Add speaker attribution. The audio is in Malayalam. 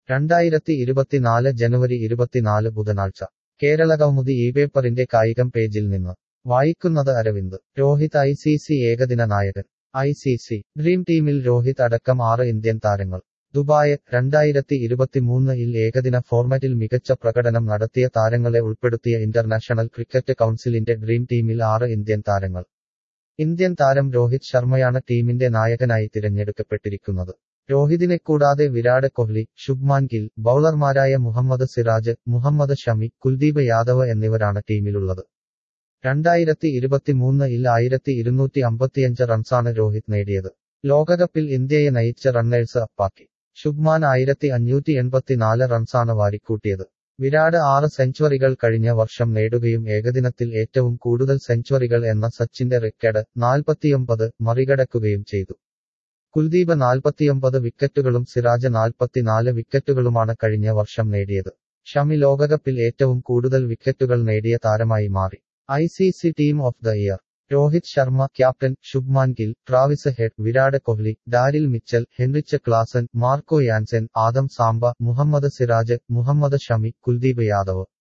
Speaker 1: രണ്ടായിരത്തി ഇരുപത്തിനാല് ജനുവരി ഇരുപത്തിനാല് ബുധനാഴ്ച കേരള കൗമുദി ഈ പേപ്പറിന്റെ കായികം പേജിൽ നിന്ന് വായിക്കുന്നത് Aravind Rohit I C C ഏകദിന നായകൻ ഐ സി സി ഡ്രീം ടീമിൽ രോഹിത് അടക്കം ആറ് ഇന്ത്യൻ താരങ്ങൾ ദുബായ് രണ്ടായിരത്തി ഇരുപത്തിമൂന്നിൽ ഏകദിന ഫോർമാറ്റിൽ മികച്ച പ്രകടനം നടത്തിയ താരങ്ങളെ ഉൾപ്പെടുത്തിയ ഇന്റർനാഷണൽ ക്രിക്കറ്റ് കൗൺസിലിന്റെ ഡ്രീം ടീമിൽ ആറ് ഇന്ത്യൻ താരങ്ങൾ ഇന്ത്യൻ താരം രോഹിത് ശർമ്മയാണ് ടീമിന്റെ നായകനായി തിരഞ്ഞെടുക്കപ്പെട്ടിരിക്കുന്നത് രോഹിതിനെ കൂടാതെ വിരാട് കോഹ്ലി ശുഭ്മാൻ ഗിൽ ബൌളർമാരായ മുഹമ്മദ് സിറാജ് മുഹമ്മദ് ഷമി കുൽദീപ് യാദവ് എന്നിവരാണ് ടീമിലുള്ളത് രണ്ടായിരത്തി ഇരുപത്തിമൂന്നിൽ ആയിരത്തി ഇരുന്നൂറ്റി അമ്പത്തിയഞ്ച് റൺസാണ് രോഹിത് നേടിയത് ലോകകപ്പിൽ ഇന്ത്യയെ നയിച്ച റണ്ണേഴ്സ് അപ്പാക്കി ശുഭ്മാൻ ആയിരത്തി അഞ്ഞൂറ്റി എൺപത്തിനാല് റൺസാണ് വാരിക്കൂട്ടിയത് വിരാട് ആറ് സെഞ്ചുറികൾ കഴിഞ്ഞ വർഷം നേടുകയും ഏകദിനത്തിൽ ഏറ്റവും കൂടുതൽ സെഞ്ചുറികൾ എന്ന സച്ചിന്റെ റെക്കോർഡ് നാൽപ്പത്തിയൊമ്പത് മറികടക്കുകയും ചെയ്തു കുൽദീപ് നാൽപ്പത്തിയൊമ്പത് വിക്കറ്റുകളും സിറാജ് നാൽപ്പത്തിനാല് വിക്കറ്റുകളുമാണ് കഴിഞ്ഞ വർഷം നേടിയത് ഷമി ലോകകപ്പിൽ ഏറ്റവും കൂടുതൽ വിക്കറ്റുകൾ നേടിയ താരമായി മാറി I C C team of the year Rohit Sharma captain Shubman Gill Travis Head Virat Kohli Daryl Mitchell Heinrich Klaasen Marco Jansen Adam Zampa Mohammed Siraj Mohammed Shami Kuldeep Yadav